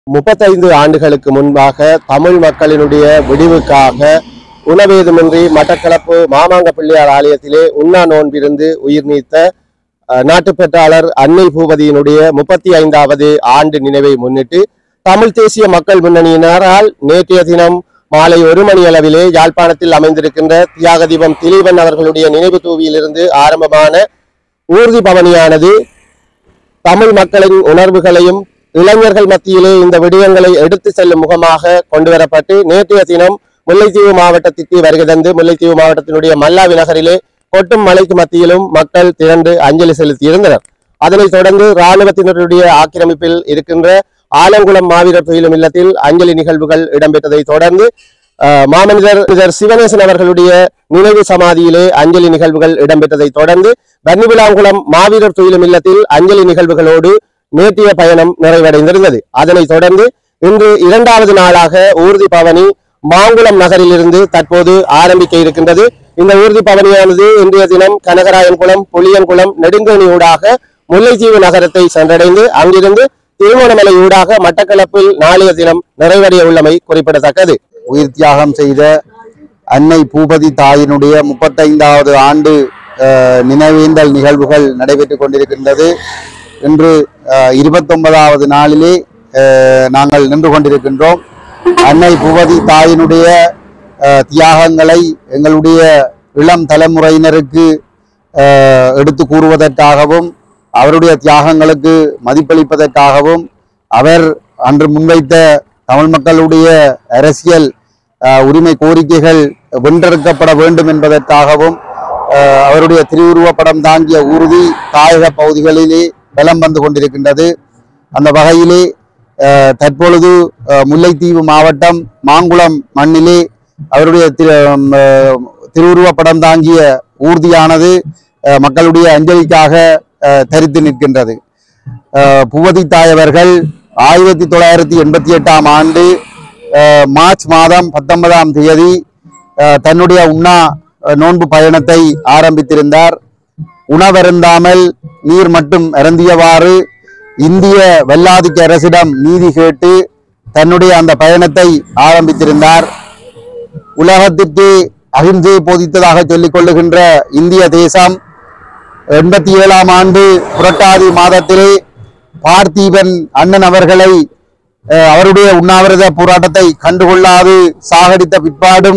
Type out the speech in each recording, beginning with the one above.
முப்பத்தைந்து ஆண்டுகளுக்கு முன்பாக தமிழ் மக்களினுடைய விடிவுக்காக உணவேதுமின்றி மட்டக்களப்பு மாமாங்க பிள்ளையார் ஆலயத்திலே உண்ணா நோன்பிருந்து உயிர் நீத்த அஹ், நாட்டுப்பற்றாளர் அன்னை பூபதியினுடைய முப்பத்தி ஐந்தாவது ஆண்டு நினைவை முன்னிட்டு தமிழ் தேசிய மக்கள் முன்னணியினரால் நேற்றைய தினம் மாலை ஒரு மணி அளவிலே யாழ்ப்பாணத்தில் அமைந்திருக்கின்ற தியாக தீபம் திலீபன் அவர்களுடைய நினைவு தூவியிலிருந்து ஆரம்பமான ஊர்தி பவனியானது தமிழ் மக்களின் உணர்வுகளையும் இளைஞர்கள் மத்தியிலே இந்த விடயங்களை எடுத்து செல்லும் முகமாக கொண்டு வரப்பட்டு நேற்றைய தினம் முல்லைத்தீவு மாவட்டத்திற்கு வருகை தந்து முல்லைத்தீவு மாவட்டத்தினுடைய மல்லாவி நகரிலே கொட்டும் மலைக்கு மத்தியிலும் மக்கள் திரண்டு அஞ்சலி செலுத்தியிருந்தனர் அதனைத் தொடர்ந்து இராணுவத்தினருடைய ஆக்கிரமிப்பில் இருக்கின்ற ஆலங்குளம் மாவீரர் துயிலும் இல்லத்தில் அஞ்சலி நிகழ்வுகள் இடம்பெற்றதை தொடர்ந்து அஹ், மாமனிதர் இதர் சிவனேசன் அவர்களுடைய நினைவு சமாதியிலே அஞ்சலி நிகழ்வுகள் இடம்பெற்றதை தொடர்ந்து வன்னிவிளாங்குளம் மாவீரர் துயிலும் இல்லத்தில் அஞ்சலி நிகழ்வுகளோடு நேற்றைய பயணம் நிறைவடைந்திருந்தது அதனைத் தொடர்ந்து இன்று இரண்டாவது நாளாக ஊர்தி பவனி மாங்குளம் நகரிலிருந்து தற்போது ஆரம்பிக்க இருக்கின்றது இந்த ஊர்தி பவனியானது இன்றைய தினம் கனகராயன்குளம் புளியன்குளம் நெடுங்கணி ஊடாக முல்லைத்தீவு நகரத்தை சென்றடைந்து அங்கிருந்து திருவோணமலை ஊடாக மட்டக்களப்பில் நாளைய தினம் நிறைவடைய உள்ளமை குறிப்பிடத்தக்கது உயிர் தியாகம் செய்த அன்னை பூபதி தாயினுடைய முப்பத்தைந்தாவது ஆண்டு அஹ், நினைவேந்தல் நிகழ்வுகள் நடைபெற்றுக் கொண்டிருக்கின்றது இன்று அஹ், இருபத்தொன்பதாவது நாளிலே அஹ், நாங்கள் நின்று கொண்டிருக்கின்றோம் அன்னை பூபதி தாயினுடைய அஹ், தியாகங்களை எங்களுடைய இளம் தலைமுறையினருக்கு அஹ், எடுத்து கூறுவதற்காகவும் அவருடைய தியாகங்களுக்கு மதிப்பளிப்பதற்காகவும் அவர் அன்று முன்வைத்த தமிழ் மக்களுடைய அரசியல் அஹ், உரிமை கோரிக்கைகள் வென்றெடுக்கப்பட வேண்டும் என்பதற்காகவும் அஹ், அவருடைய திருவுருவப் படம் தாங்கிய ஊர்தி தாயக பகுதிகளிலே பலம் வந்து கொண்டிருக்கின்றது அந்த வகையிலே அஹ், தற்பொழுது அஹ், முல்லைத்தீவு மாவட்டம் மாங்குளம் மண்ணிலே அவருடைய திரு அஹ், திருவுருவப் படம் தாங்கிய ஊர்தியானது அஹ், மக்களுடைய அஞ்சலிக்காக அஹ், தரித்து நிற்கின்றது அஹ், பூவதி தாய் அவர்கள் ஆயிரத்தி தொள்ளாயிரத்தி எண்பத்தி எட்டாம் ஆண்டு அஹ், மார்ச் மாதம் பத்தொன்பதாம் தேதி அஹ், தன்னுடைய உண்ணா அஹ், நோன்பு பயணத்தை ஆரம்பித்திருந்தார் உணவருந்தாமல் நீர் மட்டும் அருந்தியவாறு இந்திய வெள்ளாதிக்க அரசிடம் நீதி கேட்டு தன்னுடைய அந்த பயணத்தை ஆரம்பித்திருந்தார் உலகத்திற்கு அகிம்சையை போதித்ததாக சொல்லிக் கொள்ளுகின்ற இந்திய தேசம் எண்பத்தி ஏழாம் ஆண்டு புரட்டாதி மாதத்திலே பார்த்திபன் அண்ணன் அவர்களை அஹ், அவருடைய உண்ணாவிரத போராட்டத்தை கண்டுகொள்ளாது சாகடித்த பிற்பாடும்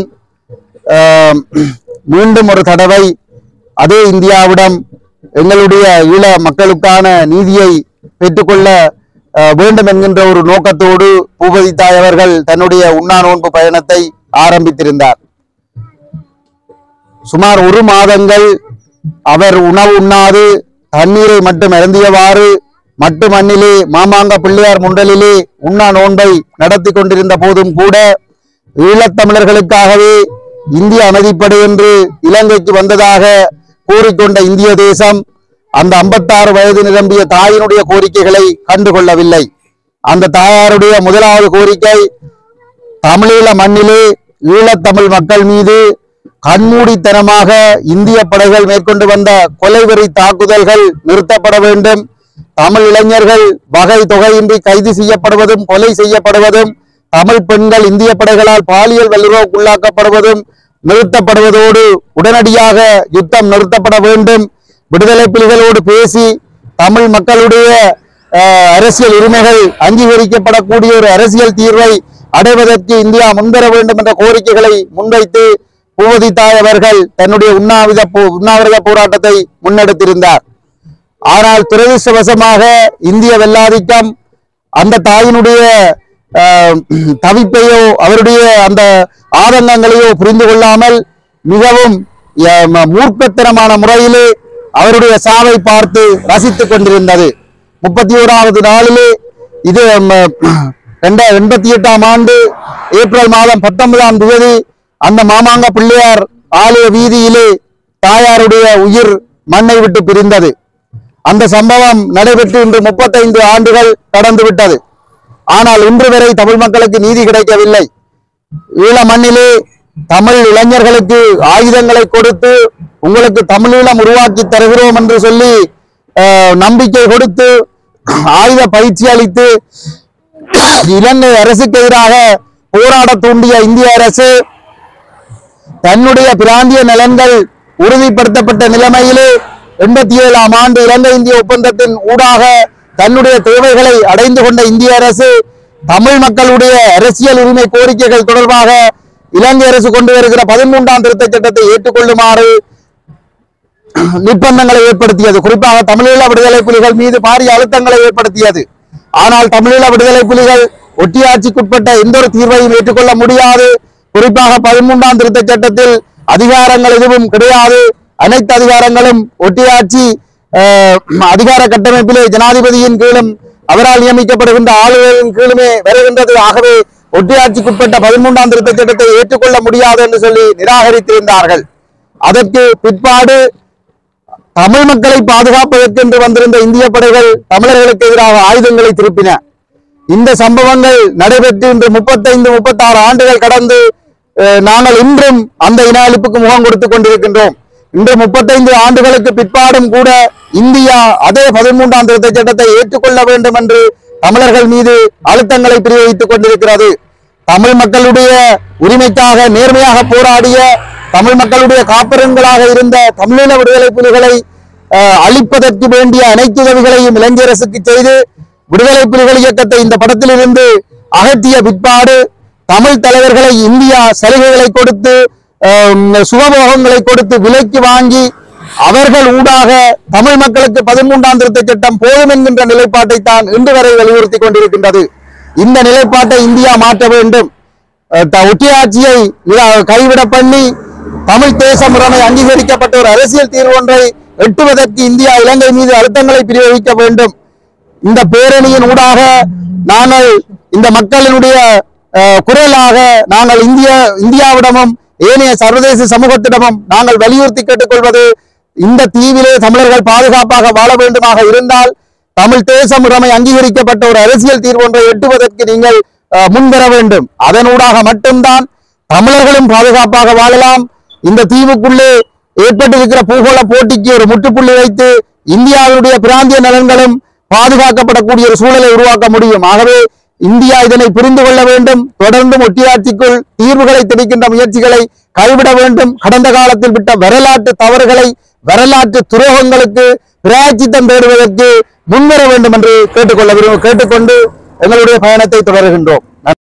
அஹ், மீண்டும் ஒரு தடவை அதே இந்தியாவிடம் எங்களுடைய ஈழ மக்களுக்கான நீதியை பெற்றுக்கொள்ள அஹ், வேண்டும் என்கின்ற ஒரு நோக்கத்தோடு பூபதி தாய் அவர்கள் தன்னுடைய உண்ணா நோன்பு பயணத்தை ஆரம்பித்திருந்தார் சுமார் ஒரு மாதங்கள் அவர் உணவு உண்ணாது தண்ணீரை மட்டும் அருந்தியவாறு மட்டு மண்ணிலே மாமாங்க பிள்ளையார் முண்டலிலே உண்ணா நோன்பை நடத்தி கொண்டிருந்த போதும் கூட ஈழத்தமிழர்களுக்காகவே இந்திய அமைதிப்படை என்று இலங்கைக்கு வந்ததாக கூறிக்கொண்ட இந்திய தேசம் அந்த ஐம்பத்தாறு வயது நிரம்பிய தாயினுடைய கோரிக்கைகளை கண்டுகொள்ளவில்லை அந்த தாயாருடைய முதலாவது கோரிக்கை தமிழீழ மண்ணிலே ஈழத்தமிழ் மக்கள் மீது கண்மூடித்தனமாக இந்திய படைகள் மேற்கொண்டு வந்த கொலைவெறி தாக்குதல்கள் நிறுத்தப்பட வேண்டும் தமிழ் இளைஞர்கள் வகை தொகையின்றி கைது செய்யப்படுவதும் கொலை செய்யப்படுவதும் தமிழ் பெண்கள் இந்திய படைகளால் பாலியல் வல்லுறவுக்குள்ளாக்கப்படுவதும் நிறுத்தப்படுவதோடு உடனடியாக யுத்தம் நிறுத்தப்பட வேண்டும் விடுதலை புலிகளோடு பேசி தமிழ் மக்களுடைய அஹ், அரசியல் உரிமைகள் அங்கீகரிக்கப்படக்கூடிய ஒரு அரசியல் தீர்வை அடைவதற்கு இந்தியா முன்வர வேண்டும் என்ற கோரிக்கைகளை முன்வைத்து பூவதி தாய் அவர்கள் தன்னுடைய உண்ணாவித போ- உண்ணாவிரத போராட்டத்தை முன்னெடுத்திருந்தார் ஆனால் துரதிருஷ்டவசமாக இந்திய வெள்ளாதிக்கம் அந்த தாயினுடைய ஆஹ், தவிப்பையோ அவருடைய அந்த ஆதங்கங்களையோ புரிந்து கொள்ளாமல் மிகவும் ஆஹ், ம- மூர்க்கத்தனமான முறையிலே அவருடைய சாவை பார்த்து ரசித்துக் கொண்டிருந்தது முப்பத்தி ஓராவது நாளிலே இது ம- ரெண்ட எண்பத்தி எட்டாம் ஆண்டு ஏப்ரல் மாதம் பத்தொன்பதாம் தேதி அந்த மாமாங்க பிள்ளையார் ஆலய வீதியிலே தாயாருடைய உயிர் மண்ணை விட்டு பிரிந்தது அந்த சம்பவம் நடைபெற்று இன்று முப்பத்தைந்து ஆண்டுகள் கடந்து விட்டது ஆனால் இன்று வரை தமிழ் மக்களுக்கு நீதி கிடைக்கவில்லை ஈழ மண்ணிலே தமிழ் இளைஞர்களுக்கு ஆயுதங்களை கொடுத்து உங்களுக்கு தமிழீழம் உருவாக்கி தருகிறோம் என்று சொல்லி அஹ், நம்பிக்கை கொடுத்து ஆயுத பயிற்சி அளித்து இலங்கை அரசுக்கு எதிராக போராட தூண்டிய இந்திய அரசு தன்னுடைய பிராந்திய நலன்கள் உறுதிப்படுத்தப்பட்ட நிலைமையிலே எண்பத்தி ஏழாம் ஆண்டு இலங்கை இந்திய ஒப்பந்தத்தின் ஊடாக தன்னுடைய தேவைகளை அடைந்து கொண்ட இந்திய அரசு தமிழ் மக்களுடைய அரசியல் உரிமை கோரிக்கைகள் தொடர்பாக இலங்கை அரசு கொண்டு வருகிற பதிமூன்றாம் திருத்தச் சட்டத்தை ஏற்றுக்கொள்ளுமாறு நிர்பந்தங்களை ஏற்படுத்தியது குறிப்பாக தமிழீழ விடுதலை புலிகள் மீது பாரிய அழுத்தங்களை ஏற்படுத்தியது ஆனால் தமிழீழ விடுதலை புலிகள் ஒட்டியாட்சிக்குட்பட்ட எந்த ஒரு தீர்வையும் ஏற்றுக்கொள்ள முடியாது குறிப்பாக பதிமூன்றாம் திருத்தச் சட்டத்தில் அதிகாரங்கள் எதுவும் கிடையாது அனைத்து அதிகாரங்களும் ஒட்டியாட்சி அஹ், அதிகார கட்டமைப்பிலே ஜனாதிபதியின் கீழும் அவரால் நியமிக்கப்படுகின்ற ஆளுநரின் கீழுமே வருகின்றது ஆகவே ஒட்டியாட்சிக்குட்பட்ட பதிமூன்றாம் திருத்தச் சட்டத்தை ஏற்றுக்கொள்ள முடியாது என்று சொல்லி நிராகரித்திருந்தார்கள் அதற்கு பிற்பாடு தமிழ் மக்களை பாதுகாப்பதற்கென்று வந்திருந்த இந்திய படைகள் தமிழர்களுக்கு எதிராக ஆயுதங்களை திருப்பின இந்த சம்பவங்கள் நடைபெற்று இன்று முப்பத்தைந்து முப்பத்தாறு ஆண்டுகள் கடந்து அஹ், நாங்கள் இன்றும் அந்த இன அழிப்புக்கு முகம் கொடுத்துக் கொண்டிருக்கின்றோம் இன்று முப்பத்தைந்து ஆண்டுகளுக்கு பிற்பாடும் கூட இந்தியா அதே பதிமூன்றாம் திருத்தச் சட்டத்தை ஏற்றுக்கொள்ள வேண்டும் என்று தமிழர்கள் மீது அழுத்தங்களை பிரயோகித்துக் கொண்டிருக்கிறது தமிழ் மக்களுடைய உரிமைக்காக நேர்மையாக போராடிய தமிழ் மக்களுடைய காப்பரன்களாக இருந்த தமிழீழ விடுதலை புலிகளை அஹ், அழிப்பதற்கு வேண்டிய அனைத்து உதவிகளையும் இலங்கை அரசுக்கு செய்து விடுதலை புலிகள் இயக்கத்தை இந்த படத்திலிருந்து அகற்றிய பிற்பாடு தமிழ் தலைவர்களை இந்தியா சலுகைகளை கொடுத்து அஹ், சுகபோகங்களை கொடுத்து விலைக்கு வாங்கி அவர்கள் ஊடாக தமிழ் மக்களுக்கு பதிமூன்றாம் திருத்தச் சட்டம் போதும் என்கின்ற நிலைப்பாட்டை தான் இன்று வரை வலியுறுத்தி கொண்டிருக்கின்றது இந்த நிலைப்பாட்டை இந்தியா மாற்ற வேண்டும் அஹ் த- ஒட்டியாட்சியை நிரா- கைவிட பண்ணி தமிழ் தேச முறைமை அங்கீகரிக்கப்பட்ட ஒரு அரசியல் தீர்வு ஒன்றை எட்டுவதற்கு இந்தியா இலங்கை மீது அழுத்தங்களை பிரயோகிக்க வேண்டும் இந்த பேரணியின் ஊடாக நாங்கள் இந்த மக்களினுடைய அஹ், குரலாக நாங்கள் இந்திய இந்தியாவிடமும் ஏனைய சர்வதேச சமூகத்திடமும் நாங்கள் வலியுறுத்தி கேட்டுக்கொள்வது இந்த தீவிலே தமிழர்கள் பாதுகாப்பாக வாழ வேண்டுமாக இருந்தால் தமிழ் தேச முறைமை அங்கீகரிக்கப்பட்ட ஒரு அரசியல் தீர்வு ஒன்றை எட்டுவதற்கு நீங்கள் அஹ், முன்வர வேண்டும் அதனூடாக மட்டும்தான் தமிழர்களும் பாதுகாப்பாக வாழலாம் இந்த தீவுக்குள்ளே ஏற்பட்டிருக்கிற பூகோள போட்டிக்கு ஒரு முற்றுப்புள்ளி வைத்து இந்தியாவுடைய பிராந்திய நலன்களும் பாதுகாக்கப்படக்கூடிய ஒரு சூழலை உருவாக்க முடியும் ஆகவே இந்தியா இதனை புரிந்து கொள்ள வேண்டும் தொடர்ந்தும் ஒட்டியாட்சிக்குள் தீர்வுகளை திணிக்கின்ற முயற்சிகளை கைவிட வேண்டும் கடந்த காலத்தில் விட்ட வரலாற்று தவறுகளை வரலாற்று துரோகங்களுக்கு பிராய்ச்சித்தம் தேடுவதற்கு முன்வர வேண்டும் என்று கேட்டுக்கொள்ள விரும்ப கேட்டுக்கொண்டு எங்களுடைய பயணத்தை தொடர்கின்றோம்